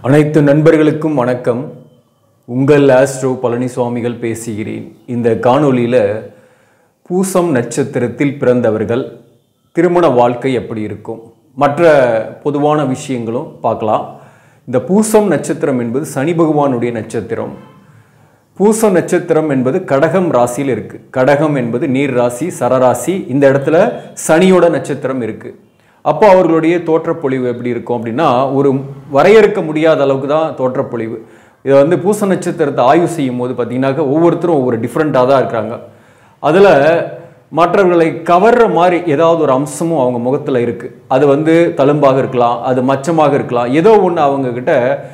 அனைத்து நண்பர்களுக்கும் வணக்கம் உங்கள் ஆஸ்ட்ரோ பழனிசுவாமிகள் பேசுகிறேன் இந்த காணொளியில் பூசம் நட்சத்திரத்தில் பிறந்தவர்கள் திருமண வாழ்க்கை எப்படி இருக்கும் மற்ற பொதுவான விஷயங்களும் பார்க்கலாம் இந்த பூசம் நட்சத்திரம் என்பது சனி பகவானுடைய நட்சத்திரம் பூச நட்சத்திரம் என்பது கடகம் ராசியில் இருக்கு கடகம் என்பது நீர் ராசி சரராசி இந்த இடத்துல சனியோட நட்சத்திரம் இருக்கு அப்போ அவர்களுடைய தோற்றப்பொழிவு எப்படி இருக்கும் அப்படின்னா ஒரு வரையறுக்க முடியாத அளவுக்கு தான் தோற்றப்பொழிவு இதை வந்து பூச நட்சத்திரத்தை ஆய்வு செய்யும் போது பார்த்தீங்கன்னாக்க ஒவ்வொருத்தரும் ஒவ்வொரு டிஃப்ரெண்ட்டாக தான் இருக்கிறாங்க அதில் மற்றவர்களை கவர்ற மாதிரி ஏதாவது ஒரு அம்சமும் அவங்க முகத்தில் இருக்குது அது வந்து தழும்பாக இருக்கலாம் அது மச்சமாக இருக்கலாம் ஏதோ ஒன்று அவங்க கிட்ட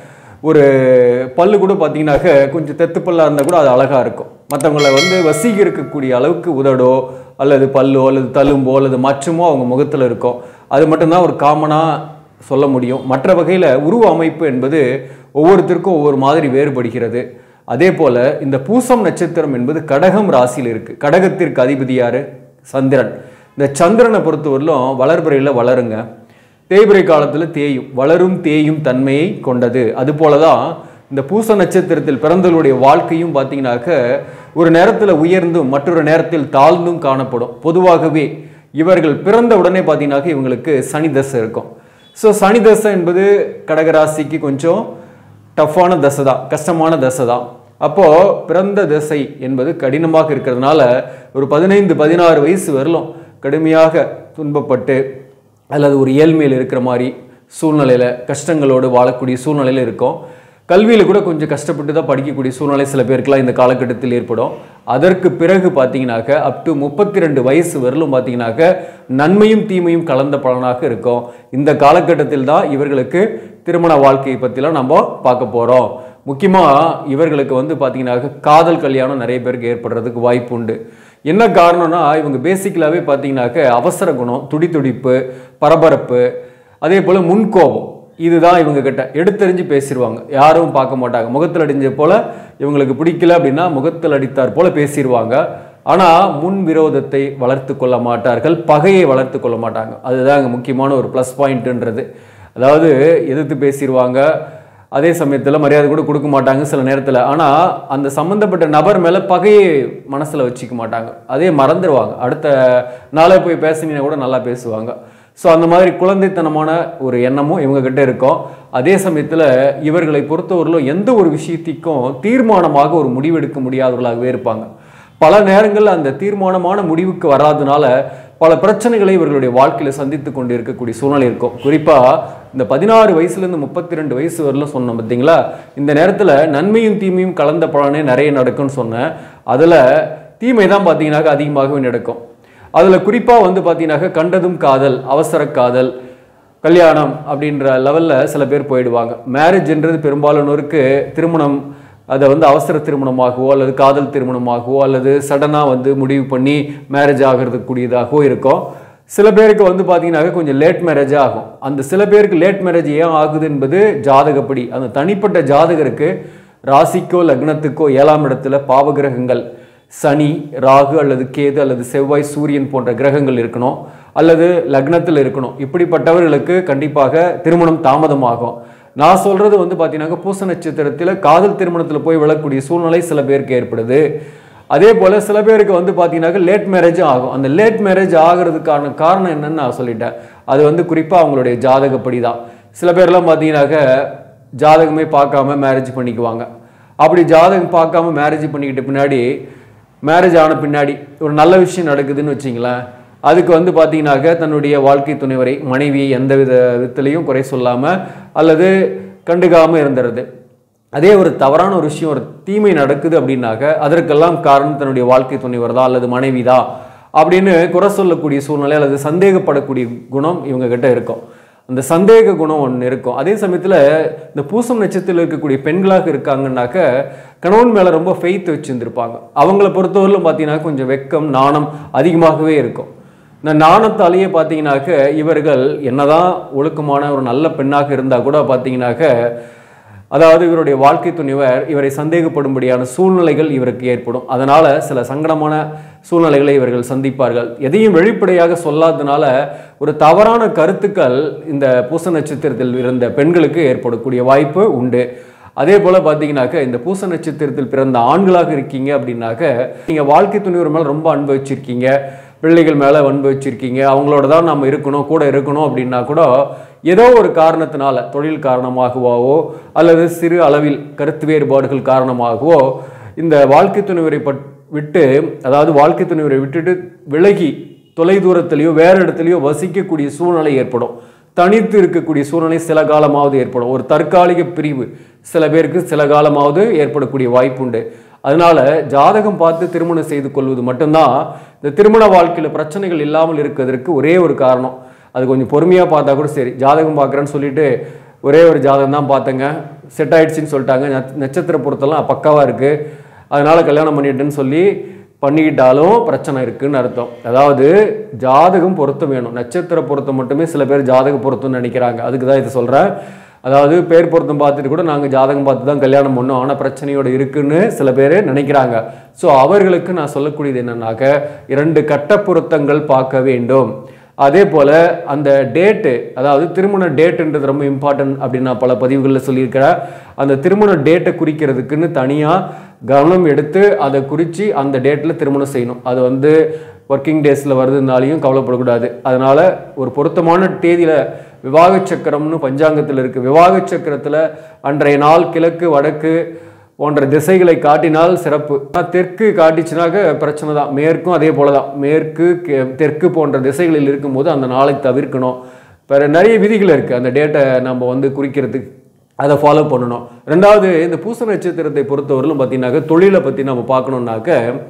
ஒரு பல்லு கூட பார்த்தீங்கன்னாக்க கொஞ்சம் தெத்து பல்லா இருந்தால் கூட அது அழகாக இருக்கும் மற்றவங்கள வந்து வசீகரிக்கக்கூடிய அளவுக்கு உதடோ அல்லது பல்லோ அல்லது தழும்போ அல்லது மச்சமோ அவங்க முகத்தில் இருக்கும் அது மட்டும்தான் ஒரு காமனாக சொல்ல முடியும் மற்ற வகையில் உருவ அமைப்பு என்பது ஒவ்வொருத்தருக்கும் ஒவ்வொரு மாதிரி வேறுபடுகிறது அதே போல் இந்த பூசம் நட்சத்திரம் என்பது கடகம் ராசியில் இருக்குது கடகத்திற்கு அதிபதி யாரு சந்திரன் இந்த சந்திரனை பொறுத்தவரையிலும் வளர்பிறையில் வளருங்க தேய்பிறை காலத்தில் தேயும் வளரும் தேயும் தன்மையை கொண்டது அதுபோல தான் இந்த பூச நட்சத்திரத்தில் பிறந்தவர்களுடைய வாழ்க்கையும் பார்த்தீங்கன்னாக்க ஒரு நேரத்தில் உயர்ந்தும் மற்றொரு நேரத்தில் தாழ்ந்தும் காணப்படும் பொதுவாகவே இவர்கள் பிறந்த உடனே பார்த்தீங்கன்னாக்க இவங்களுக்கு சனி தசை இருக்கும் ஸோ சனி தசை என்பது கடகராசிக்கு கொஞ்சம் டஃப்பான தசை தான் கஷ்டமான தசை தான் அப்போது பிறந்த தசை என்பது கடினமாக இருக்கிறதுனால ஒரு பதினைந்து பதினாறு வயசு வரலும் கடுமையாக துன்பப்பட்டு அல்லது ஒரு ஏழ்மையில் இருக்கிற மாதிரி சூழ்நிலையில் கஷ்டங்களோடு வாழக்கூடிய சூழ்நிலையில் இருக்கும் கல்வியில் கூட கொஞ்சம் கஷ்டப்பட்டு தான் படிக்கக்கூடிய சூழ்நிலை சில பேருக்குலாம் இந்த காலகட்டத்தில் ஏற்படும் அதற்கு பிறகு பார்த்தீங்கன்னாக்க அப் டு முப்பத்தி ரெண்டு வயசு வரலும் பார்த்தீங்கன்னாக்க நன்மையும் தீமையும் கலந்த பலனாக இருக்கும் இந்த காலகட்டத்தில் தான் இவர்களுக்கு திருமண வாழ்க்கையை பற்றிலாம் நம்ம பார்க்க போகிறோம் முக்கியமாக இவர்களுக்கு வந்து பார்த்தீங்கன்னாக்க காதல் கல்யாணம் நிறைய பேருக்கு ஏற்படுறதுக்கு வாய்ப்பு உண்டு என்ன காரணம்னா இவங்க பேசிக்கலாகவே பார்த்தீங்கன்னாக்க அவசர குணம் துடிதுடிப்பு பரபரப்பு அதே போல் முன்கோபம் இதுதான் இவங்க கிட்ட எடுத்தெறிஞ்சு பேசிடுவாங்க யாரும் பார்க்க மாட்டாங்க முகத்தில் அடிஞ்ச போல இவங்களுக்கு பிடிக்கல அப்படின்னா முகத்தில் அடித்தார் போல பேசிடுவாங்க ஆனால் முன் விரோதத்தை வளர்த்து கொள்ள மாட்டார்கள் பகையை வளர்த்து கொள்ள மாட்டாங்க அதுதான் அங்கே முக்கியமான ஒரு ப்ளஸ் பாயிண்ட்டுன்றது அதாவது எதிர்த்து பேசிடுவாங்க அதே சமயத்தில் மரியாதை கூட கொடுக்க மாட்டாங்க சில நேரத்தில் ஆனால் அந்த சம்மந்தப்பட்ட நபர் மேலே பகையை மனசில் வச்சுக்க மாட்டாங்க அதே மறந்துடுவாங்க அடுத்த நாளே போய் பேசினீங்கன்னா கூட நல்லா பேசுவாங்க ஸோ அந்த மாதிரி குழந்தைத்தனமான ஒரு எண்ணமும் இவங்க கிட்ட இருக்கும் அதே சமயத்தில் இவர்களை பொறுத்தவரையிலும் எந்த ஒரு விஷயத்திற்கும் தீர்மானமாக ஒரு முடிவெடுக்க முடியாதவர்களாகவே இருப்பாங்க பல நேரங்களில் அந்த தீர்மானமான முடிவுக்கு வராதனால பல பிரச்சனைகளை இவர்களுடைய வாழ்க்கையில் சந்தித்து கொண்டு இருக்கக்கூடிய சூழ்நிலை இருக்கும் குறிப்பாக இந்த பதினாறு வயசுலேருந்து முப்பத்தி ரெண்டு வயசு வரலும் சொன்னோம் பார்த்தீங்களா இந்த நேரத்தில் நன்மையும் தீமையும் கலந்த பலனே நிறைய நடக்கும்னு சொன்னேன் அதில் தீமை தான் பார்த்தீங்கன்னாக்க அதிகமாகவே நடக்கும் அதில் குறிப்பாக வந்து பார்த்தீங்கன்னாக்க கண்டதும் காதல் அவசர காதல் கல்யாணம் அப்படின்ற லெவலில் சில பேர் போயிடுவாங்க மேரேஜ்ன்றது பெரும்பாலானோருக்கு திருமணம் அதை வந்து அவசர திருமணமாகவோ அல்லது காதல் திருமணமாகவோ அல்லது சடனாக வந்து முடிவு பண்ணி மேரேஜ் ஆகிறதுக்கு கூடியதாகவோ இருக்கும் சில பேருக்கு வந்து பார்த்தீங்கன்னாக்க கொஞ்சம் லேட் மேரேஜ் ஆகும் அந்த சில பேருக்கு லேட் மேரேஜ் ஏன் ஆகுது என்பது ஜாதகப்படி அந்த தனிப்பட்ட ஜாதகருக்கு ராசிக்கோ லக்னத்துக்கோ ஏழாம் இடத்துல பாவகிரகங்கள் சனி ராகு அல்லது கேது அல்லது செவ்வாய் சூரியன் போன்ற கிரகங்கள் இருக்கணும் அல்லது லக்னத்தில் இருக்கணும் இப்படிப்பட்டவர்களுக்கு கண்டிப்பாக திருமணம் தாமதமாகும் நான் சொல்றது வந்து பார்த்தீங்கன்னா பூச நட்சத்திரத்தில் காதல் திருமணத்தில் போய் விழக்கூடிய சூழ்நிலை சில பேருக்கு ஏற்படுது அதே போல் சில பேருக்கு வந்து பார்த்தீங்கன்னாக்க லேட் மேரேஜும் ஆகும் அந்த லேட் மேரேஜ் ஆகிறதுக்கான காரணம் என்னன்னு நான் சொல்லிட்டேன் அது வந்து குறிப்பாக அவங்களுடைய ஜாதகப்படி தான் சில பேர்லாம் பார்த்தீங்கன்னாக்க ஜாதகமே பார்க்காம மேரேஜ் பண்ணிக்குவாங்க அப்படி ஜாதகம் பார்க்காம மேரேஜ் பண்ணிக்கிட்ட பின்னாடி மேரேஜ் ஆன பின்னாடி ஒரு நல்ல விஷயம் நடக்குதுன்னு வச்சிங்களேன் அதுக்கு வந்து பார்த்தீங்கன்னாக்க தன்னுடைய வாழ்க்கை துணைவரை மனைவியை எந்த வித விதத்துலையும் குறை சொல்லாமல் அல்லது கண்டுக்காமல் இருந்துறது அதே ஒரு தவறான ஒரு விஷயம் ஒரு தீமை நடக்குது அப்படின்னாக்க அதற்கெல்லாம் காரணம் தன்னுடைய வாழ்க்கை துணைவர் தான் அல்லது மனைவி தான் அப்படின்னு குறை சொல்லக்கூடிய சூழ்நிலை அல்லது சந்தேகப்படக்கூடிய குணம் இவங்க கிட்ட இருக்கும் அந்த சந்தேக குணம் ஒன்று இருக்கும் அதே சமயத்தில் இந்த பூசம் நட்சத்திரத்தில் இருக்கக்கூடிய பெண்களாக இருக்காங்கன்னாக்க கணவன் மேலே ரொம்ப ஃபெய்த் வச்சுருந்துருப்பாங்க அவங்கள பொறுத்தவரையிலும் பார்த்தீங்கன்னா கொஞ்சம் வெக்கம் நாணம் அதிகமாகவே இருக்கும் இந்த நாணத்தாலேயே பார்த்தீங்கன்னாக்க இவர்கள் என்னதான் ஒழுக்கமான ஒரு நல்ல பெண்ணாக இருந்தால் கூட பார்த்தீங்கன்னாக்க அதாவது இவருடைய வாழ்க்கை துணிவர் இவரை சந்தேகப்படும்படியான சூழ்நிலைகள் இவருக்கு ஏற்படும் அதனால சில சங்கடமான சூழ்நிலைகளை இவர்கள் சந்திப்பார்கள் எதையும் வெளிப்படையாக சொல்லாததுனால ஒரு தவறான கருத்துக்கள் இந்த பூச நட்சத்திரத்தில் இருந்த பெண்களுக்கு ஏற்படக்கூடிய வாய்ப்பு உண்டு அதே போல் பார்த்தீங்கன்னாக்க இந்த பூச நட்சத்திரத்தில் பிறந்த ஆண்களாக இருக்கீங்க அப்படின்னாக்க நீங்கள் வாழ்க்கை துணிவர் மேலே ரொம்ப அன்பு வச்சிருக்கீங்க பிள்ளைகள் மேலே அன்பு வச்சிருக்கீங்க அவங்களோட தான் நம்ம இருக்கணும் கூட இருக்கணும் அப்படின்னா கூட ஏதோ ஒரு காரணத்தினால தொழில் காரணமாகவோ அல்லது சிறு அளவில் கருத்து வேறுபாடுகள் காரணமாகவோ இந்த வாழ்க்கை துணைவரை பட் விட்டு அதாவது வாழ்க்கை துணைவரை விட்டுட்டு விலகி தொலை தூரத்திலேயோ வேறு இடத்துலையோ வசிக்கக்கூடிய சூழ்நிலை ஏற்படும் தனித்து இருக்கக்கூடிய சூழ்நிலை சில காலமாவது ஏற்படும் ஒரு தற்காலிக பிரிவு சில பேருக்கு சில காலமாவது ஏற்படக்கூடிய வாய்ப்பு உண்டு அதனால ஜாதகம் பார்த்து திருமணம் செய்து கொள்வது மட்டும்தான் இந்த திருமண வாழ்க்கையில் பிரச்சனைகள் இல்லாமல் இருக்கிறதுக்கு ஒரே ஒரு காரணம் அது கொஞ்சம் பொறுமையாக பார்த்தா கூட சரி ஜாதகம் பார்க்குறேன்னு சொல்லிட்டு ஒரே ஒரு ஜாதகம் தான் பார்த்தேங்க செட் ஆயிடுச்சுன்னு சொல்லிட்டாங்க நட்ச- நட்சத்திர பொருத்தெல்லாம் பக்காவாக இருக்குது அதனால கல்யாணம் பண்ணிட்டேன்னு சொல்லி பண்ணிக்கிட்டாலும் பிரச்சனை இருக்குன்னு அர்த்தம் அதாவது ஜாதகம் பொருத்தம் வேணும் நட்சத்திர பொருத்தம் மட்டுமே சில பேர் ஜாதக பொருத்தம்னு நினைக்கிறாங்க அதுக்கு தான் இதை சொல்கிறேன் அதாவது பேர் பொருத்தம் பார்த்துட்டு கூட நாங்கள் ஜாதகம் பார்த்து தான் கல்யாணம் பண்ணோம் ஆனால் பிரச்சனையோடு இருக்குன்னு சில பேர் நினைக்கிறாங்க ஸோ அவர்களுக்கு நான் சொல்லக்கூடியது என்னன்னாக்க இரண்டு கட்ட பொருத்தங்கள் பார்க்க வேண்டும் அதே போல் அந்த டேட்டு அதாவது திருமண டேட்டுன்றது ரொம்ப இம்பார்ட்டன்ட் அப்படின்னு நான் பல பதிவுகளில் சொல்லியிருக்கிறேன் அந்த திருமண டேட்டை குறிக்கிறதுக்குன்னு தனியாக கவனம் எடுத்து அதை குறித்து அந்த டேட்டில் திருமணம் செய்யணும் அது வந்து ஒர்க்கிங் டேஸில் வருதுனாலையும் கவலைப்படக்கூடாது அதனால் ஒரு பொருத்தமான தேதியில் விவாக சக்கரம்னு பஞ்சாங்கத்தில் இருக்குது விவாக சக்கரத்தில் அன்றைய நாள் கிழக்கு வடக்கு போன்ற திசைகளை காட்டினால் சிறப்பு ஆனா தெற்கு காட்டிச்சுனாக்க பிரச்சனை தான் மேற்கும் அதே போல தான் மேற்கு கே- தெற்கு போன்ற திசைகளில் இருக்கும்போது அந்த நாளை தவிர்க்கணும் வேறு நிறைய விதிகள் இருக்குது அந்த டேட்டை நம்ம வந்து குறிக்கிறதுக்கு அதை ஃபாலோ பண்ணணும் ரெண்டாவது இந்த பூச நட்சத்திரத்தை பொறுத்தவரையிலும் பார்த்தீங்கன்னாக்க தொழிலை பற்றி நம்ம பார்க்கணுன்னாக்க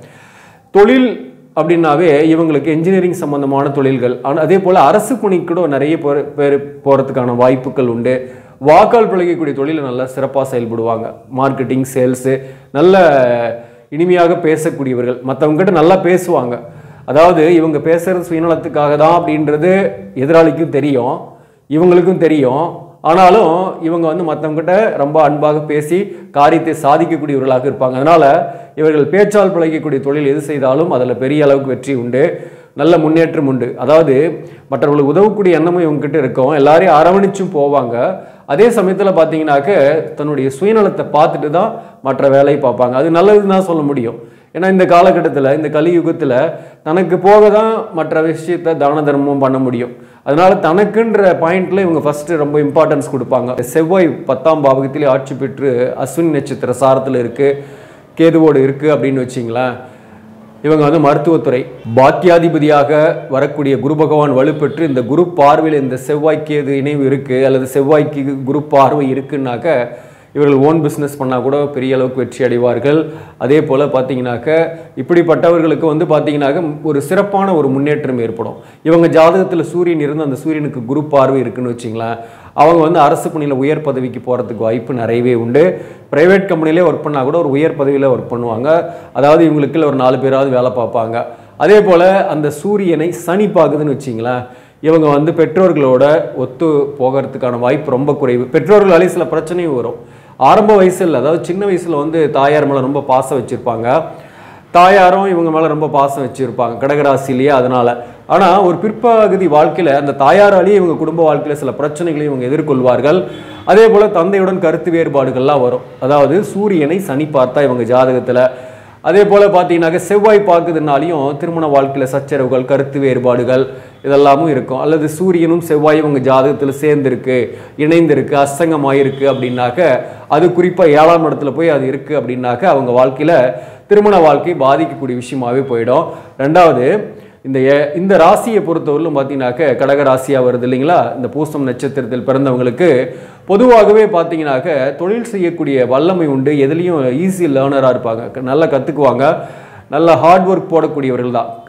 தொழில் அப்படின்னாவே இவங்களுக்கு என்ஜினியரிங் சம்பந்தமான தொழில்கள் ஆனால் அதே போல் அரசு பணிக்கு கூட நிறைய பேர் பேர் போகிறதுக்கான வாய்ப்புகள் உண்டு வாக்கால் பிழைக்கக்கூடிய தொழிலில் நல்லா சிறப்பாக செயல்படுவாங்க மார்க்கெட்டிங் சேல்ஸு நல்ல இனிமையாக பேசக்கூடியவர்கள் மற்றவங்ககிட்ட நல்லா பேசுவாங்க அதாவது இவங்க பேசுறது சுயநலத்துக்காக தான் அப்படின்றது எதிராளிக்கும் தெரியும் இவங்களுக்கும் தெரியும் ஆனாலும் இவங்க வந்து மற்றவங்ககிட்ட ரொம்ப அன்பாக பேசி காரியத்தை சாதிக்கக்கூடியவர்களாக இருப்பாங்க அதனால இவர்கள் பேச்சால் பிழைக்கக்கூடிய தொழில் எது செய்தாலும் அதில் பெரிய அளவுக்கு வெற்றி உண்டு நல்ல முன்னேற்றம் உண்டு அதாவது மற்றவர்களுக்கு உதவக்கூடிய எண்ணமும் இவங்ககிட்ட இருக்கும் எல்லாரையும் அரவணைச்சும் போவாங்க அதே சமயத்தில் பார்த்தீங்கன்னாக்க தன்னுடைய சுயநலத்தை பார்த்துட்டு தான் மற்ற வேலையை பார்ப்பாங்க அது நல்லதுன்னு தான் சொல்ல முடியும் ஏன்னா இந்த காலகட்டத்தில் இந்த கலியுகத்தில் தனக்கு போக தான் மற்ற விஷயத்த தான தர்மமும் பண்ண முடியும் அதனால தனக்குன்ற பாயிண்ட்ல இவங்க ஃபர்ஸ்ட் ரொம்ப இம்பார்ட்டன்ஸ் கொடுப்பாங்க செவ்வாய் பத்தாம் பாவகத்திலே ஆட்சி பெற்று அஸ்வினி நட்சத்திர சாரத்தில் இருக்கு கேதுவோடு இருக்கு அப்படின்னு வச்சிங்களேன் இவங்க வந்து மருத்துவத்துறை பாக்கியாதிபதியாக வரக்கூடிய குரு பகவான் வலுப்பெற்று இந்த குரு பார்வையில் இந்த செவ்வாய் கேது இணைவு இருக்கு அல்லது செவ்வாய்க்கு குரு பார்வை இருக்குன்னாக்க இவர்கள் ஓன் பிஸ்னஸ் பண்ணால் கூட பெரிய அளவுக்கு வெற்றி அடைவார்கள் அதே போல் பார்த்தீங்கன்னாக்க இப்படிப்பட்டவர்களுக்கு வந்து பார்த்தீங்கன்னாக்க ஒரு சிறப்பான ஒரு முன்னேற்றம் ஏற்படும் இவங்க ஜாதகத்தில் சூரியன் இருந்து அந்த சூரியனுக்கு குரு பார்வை இருக்குன்னு வச்சிங்களேன் அவங்க வந்து அரசு பணியில் உயர் பதவிக்கு போகிறதுக்கு வாய்ப்பு நிறையவே உண்டு ப்ரைவேட் கம்பெனிலே ஒர்க் பண்ணால் கூட ஒரு உயர் பதவியில் ஒர்க் பண்ணுவாங்க அதாவது இவங்களுக்கு ஒரு நாலு பேராவது வேலை பார்ப்பாங்க அதே போல் அந்த சூரியனை சனி பார்க்குதுன்னு வச்சிங்களேன் இவங்க வந்து பெற்றோர்களோட ஒத்து போகிறதுக்கான வாய்ப்பு ரொம்ப குறைவு பெற்றோர்களாலே சில பிரச்சனையும் வரும் ஆரம்ப வயசில் அதாவது சின்ன வயசில் வந்து தாயார் மேலே ரொம்ப பாசம் வச்சுருப்பாங்க தாயாரும் இவங்க மேலே ரொம்ப பாசம் வச்சுருப்பாங்க கடகராசிலேயே அதனால் ஆனால் ஒரு பிற்பகுதி வாழ்க்கையில் அந்த தாயாராலேயே இவங்க குடும்ப வாழ்க்கையில் சில பிரச்சனைகளை இவங்க எதிர்கொள்வார்கள் அதே போல் தந்தையுடன் கருத்து வேறுபாடுகள்லாம் வரும் அதாவது சூரியனை சனி பார்த்தா இவங்க ஜாதகத்தில் அதே போல் பார்த்தீங்கன்னாக்க செவ்வாய் பார்க்குதுனாலையும் திருமண வாழ்க்கையில் சச்சரவுகள் கருத்து வேறுபாடுகள் இதெல்லாமும் இருக்கும் அல்லது சூரியனும் செவ்வாயும் உங்கள் ஜாதகத்தில் சேர்ந்துருக்கு இணைந்திருக்கு அஸ்தங்கமாயிருக்கு அப்படின்னாக்க அது குறிப்பாக ஏழாம் இடத்துல போய் அது இருக்குது அப்படின்னாக்க அவங்க வாழ்க்கையில் திருமண வாழ்க்கை பாதிக்கக்கூடிய விஷயமாவே போயிடும் ரெண்டாவது இந்த ஏ- இந்த ராசியை பொறுத்தவரையிலும் பார்த்தீங்கன்னாக்க கடக ராசியாக வருது இல்லைங்களா இந்த பூசம் நட்சத்திரத்தில் பிறந்தவங்களுக்கு பொதுவாகவே பார்த்தீங்கன்னாக்க தொழில் செய்யக்கூடிய வல்லமை உண்டு எதுலேயும் ஈஸி லேர்னராக இருப்பாங்க க- நல்லா கற்றுக்குவாங்க நல்ல ஹார்ட் ஒர்க் போடக்கூடியவர்கள் தான்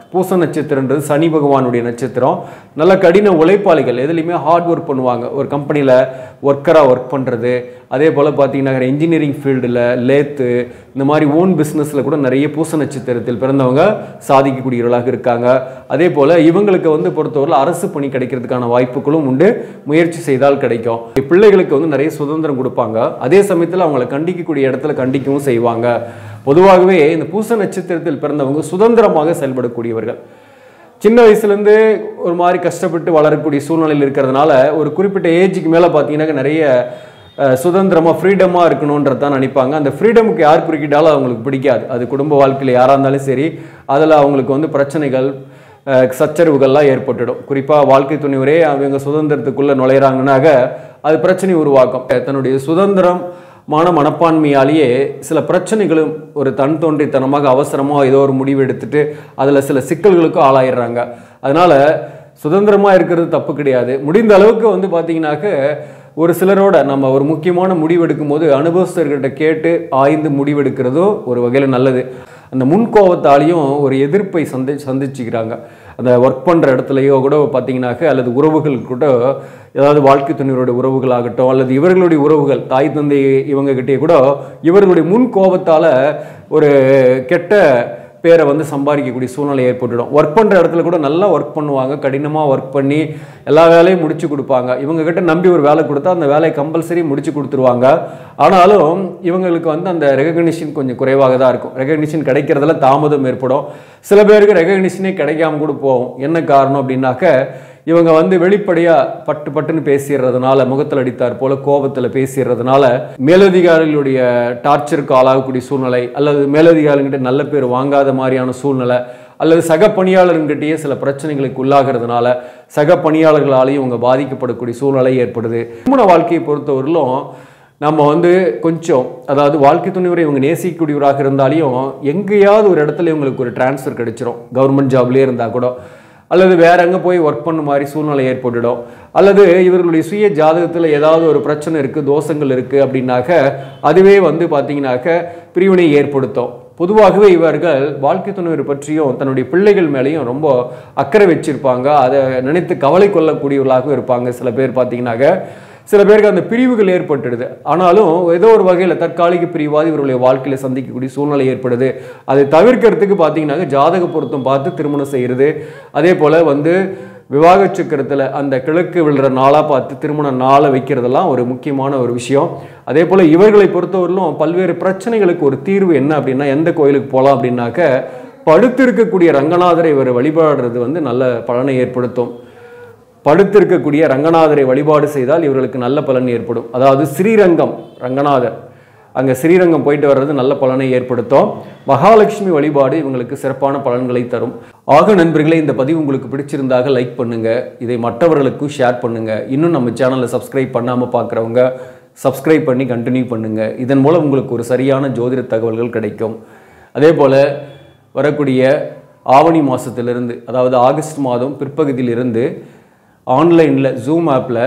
பூச நட்சத்திரன்றது சனி பகவானுடைய நட்சத்திரம் நல்ல கடின உழைப்பாளிகள் எதுலேயுமே ஹார்ட் ஒர்க் பண்ணுவாங்க ஒரு கம்பெனியில் ஒர்க்கராக ஒர்க் பண்ணுறது அதே போல் பார்த்தீங்கன்னா இன்ஜினியரிங் ஃபீல்டில் லேத்து இந்த மாதிரி ஓன் பிஸ்னஸில் கூட நிறைய பூச நட்சத்திரத்தில் பிறந்தவங்க சாதிக்கக்கூடியவர்களாக இருக்காங்க அதே போல் இவங்களுக்கு வந்து பொறுத்தவரையில் அரசு பணி கிடைக்கிறதுக்கான வாய்ப்புகளும் உண்டு முயற்சி செய்தால் கிடைக்கும் பிள்ளைகளுக்கு வந்து நிறைய சுதந்திரம் கொடுப்பாங்க அதே சமயத்தில் அவங்களை கண்டிக்கக்கூடிய இடத்துல கண்டிக்கவும் செய்வாங்க பொதுவாகவே இந்த பூச நட்சத்திரத்தில் பிறந்தவங்க சுதந்திரமாக செயல்படக்கூடியவர்கள் சின்ன வயசுலேருந்து ஒரு மாதிரி கஷ்டப்பட்டு வளரக்கூடிய சூழ்நிலையில் இருக்கிறதுனால ஒரு குறிப்பிட்ட ஏஜுக்கு மேலே பார்த்தீங்கன்னா நிறைய அஹ், சுதந்திரமா ஃப்ரீடமாக இருக்கணுன்றது தான் நினைப்பாங்க அந்த ஃப்ரீடமுக்கு யார் குறுக்கிட்டாலும் அவங்களுக்கு பிடிக்காது அது குடும்ப வாழ்க்கையில் யாராக இருந்தாலும் சரி அதில் அவங்களுக்கு வந்து பிரச்சனைகள் அஹ், சச்சரவுகள்லாம் ஏற்பட்டுடும் குறிப்பாக வாழ்க்கை துணிவரே அவங்க சுதந்திரத்துக்குள்ளே நுழையிறாங்கனாக அது பிரச்சனை உருவாக்கும் தன்னுடைய சுதந்திரம் மான மனப்பான்மையாலேயே சில பிரச்சனைகளும் ஒரு தன் தோன்றித்தனமாக அவசரமாக ஏதோ ஒரு முடிவு எடுத்துட்டு அதில் சில சிக்கல்களுக்கும் ஆளாயிடுறாங்க அதனால சுதந்திரமாக இருக்கிறது தப்பு கிடையாது முடிந்த அளவுக்கு வந்து பார்த்தீங்கன்னாக்க ஒரு சிலரோட நம்ம ஒரு முக்கியமான முடிவு எடுக்கும்போது அனுபவஸ்தர்கிட்ட கேட்டு ஆய்ந்து முடிவெடுக்கிறதும் ஒரு வகையில் நல்லது அந்த முன்கோபத்தாலையும் ஒரு எதிர்ப்பை சந்தி சந்திச்சுக்கிறாங்க அந்த ஒர்க் பண்ணுற இடத்துலையோ கூட பார்த்தீங்கன்னாக்க அல்லது உறவுகள் கூட ஏதாவது வாழ்க்கை துணைவரோட உறவுகளாகட்டும் அல்லது இவர்களுடைய உறவுகள் தாய் தந்தை இவங்க கிட்டே கூட இவர்களுடைய முன் கோபத்தால் ஒரு கெட்ட பேரை வந்து சம்பாதிக்கக்கூடிய சூழ்நிலை ஏற்பட்டுடும் ஒர்க் பண்ணுற இடத்துல கூட நல்லா ஒர்க் பண்ணுவாங்க கடினமாக ஒர்க் பண்ணி எல்லா வேலையும் முடிச்சு கொடுப்பாங்க இவங்க கிட்ட நம்பி ஒரு வேலை கொடுத்தா அந்த வேலையை கம்பல்சரி முடிச்சு கொடுத்துருவாங்க ஆனாலும் இவங்களுக்கு வந்து அந்த ரெகக்னிஷன் கொஞ்சம் குறைவாக தான் இருக்கும் ரெகக்னிஷன் கிடைக்கிறதுல தாமதம் ஏற்படும் சில பேருக்கு ரெகக்னிஷனே கிடைக்காம கூட போகும் என்ன காரணம் அப்படின்னாக்க இவங்க வந்து வெளிப்படையாக பட்டு பட்டுன்னு பேசிடுறதுனால முகத்தில் அடித்தார் போல கோபத்தில் பேசிடுறதுனால மேலதிகாரிகளுடைய டார்ச்சருக்கு ஆளாகக்கூடிய சூழ்நிலை அல்லது மேலதிகாரிகிட்ட நல்ல பேர் வாங்காத மாதிரியான சூழ்நிலை அல்லது சக பணியாளர்கிட்டயே சில பிரச்சனைகளுக்கு உள்ளாகிறதுனால சக பணியாளர்களாலேயும் இவங்க பாதிக்கப்படக்கூடிய சூழ்நிலை ஏற்படுது திருமண வாழ்க்கையை பொறுத்தவரையிலும் நம்ம வந்து கொஞ்சம் அதாவது வாழ்க்கை துணைவரை இவங்க நேசிக்கக்கூடியவராக இருந்தாலையும் எங்கேயாவது ஒரு இடத்துல இவங்களுக்கு ஒரு டிரான்ஸ்ஃபர் கிடைச்சிரும் கவர்மெண்ட் ஜாப்லேயே இருந்தால் கூட அல்லது வேற எங்கே போய் ஒர்க் பண்ண மாதிரி சூழ்நிலை ஏற்பட்டுடும் அல்லது இவர்களுடைய சுய ஜாதகத்தில் ஏதாவது ஒரு பிரச்சனை இருக்குது தோஷங்கள் இருக்குது அப்படின்னாக்க அதுவே வந்து பார்த்தீங்கன்னாக்க பிரிவினை ஏற்படுத்தும் பொதுவாகவே இவர்கள் வாழ்க்கை துணைவர் பற்றியும் தன்னுடைய பிள்ளைகள் மேலேயும் ரொம்ப அக்கறை வச்சிருப்பாங்க அதை நினைத்து கவலை கொள்ளக்கூடியவர்களாகவும் இருப்பாங்க சில பேர் பார்த்தீங்கன்னாக்க சில பேருக்கு அந்த பிரிவுகள் ஏற்பட்டுடுது ஆனாலும் ஏதோ ஒரு வகையில் தற்காலிக பிரிவாது இவருடைய வாழ்க்கையில் சந்திக்கக்கூடிய சூழ்நிலை ஏற்படுது அதை தவிர்க்கிறதுக்கு பார்த்தீங்கன்னாக்க ஜாதக பொருத்தம் பார்த்து திருமணம் செய்கிறது அதே போல் வந்து விவாக சக்கரத்தில் அந்த கிழக்கு விழுற நாளாக பார்த்து திருமண நாளை வைக்கிறதெல்லாம் ஒரு முக்கியமான ஒரு விஷயம் அதே போல் இவர்களை பொறுத்தவரையிலும் பல்வேறு பிரச்சனைகளுக்கு ஒரு தீர்வு என்ன அப்படின்னா எந்த கோயிலுக்கு போகலாம் அப்படின்னாக்க படுத்திருக்கக்கூடிய ரங்கநாதரை இவர் வழிபாடுறது வந்து நல்ல பலனை ஏற்படுத்தும் படுத்திருக்கக்கூடிய ரங்கநாதரை வழிபாடு செய்தால் இவர்களுக்கு நல்ல பலன் ஏற்படும் அதாவது ஸ்ரீரங்கம் ரங்கநாதர் அங்கே ஸ்ரீரங்கம் போயிட்டு வர்றது நல்ல பலனை ஏற்படுத்தும் மகாலட்சுமி வழிபாடு இவங்களுக்கு சிறப்பான பலன்களை தரும் ஆக நண்பர்களே இந்த பதிவு உங்களுக்கு பிடிச்சிருந்தாக லைக் பண்ணுங்க இதை மற்றவர்களுக்கும் ஷேர் பண்ணுங்க இன்னும் நம்ம சேனலை சப்ஸ்கிரைப் பண்ணாமல் பார்க்குறவங்க சப்ஸ்கிரைப் பண்ணி கண்டினியூ பண்ணுங்க இதன் மூலம் உங்களுக்கு ஒரு சரியான ஜோதிட தகவல்கள் கிடைக்கும் அதே போல் வரக்கூடிய ஆவணி மாதத்திலிருந்து அதாவது ஆகஸ்ட் மாதம் பிற்பகுதியிலிருந்து ஆன்லைனில் ஜூம் ஆப்பில்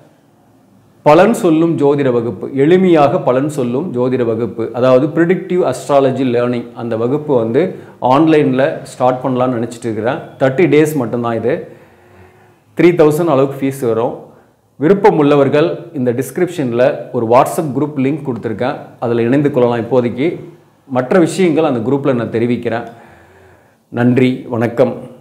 பலன் சொல்லும் ஜோதிட வகுப்பு எளிமையாக பலன் சொல்லும் ஜோதிட வகுப்பு அதாவது ப்ரிடிக்டிவ் அஸ்ட்ராலஜி லேர்னிங் அந்த வகுப்பு வந்து ஆன்லைனில் ஸ்டார்ட் பண்ணலான்னு நினச்சிட்டு இருக்கிறேன் தேர்ட்டி டேஸ் மட்டும்தான் இது த்ரீ தௌசண்ட் அளவுக்கு ஃபீஸ் வரும் விருப்பம் உள்ளவர்கள் இந்த டிஸ்கிரிப்ஷனில் ஒரு வாட்ஸ்அப் குரூப் லிங்க் கொடுத்துருக்கேன் அதில் இணைந்து கொள்ளலாம் இப்போதைக்கு மற்ற விஷயங்கள் அந்த குரூப்பில் நான் தெரிவிக்கிறேன் நன்றி வணக்கம்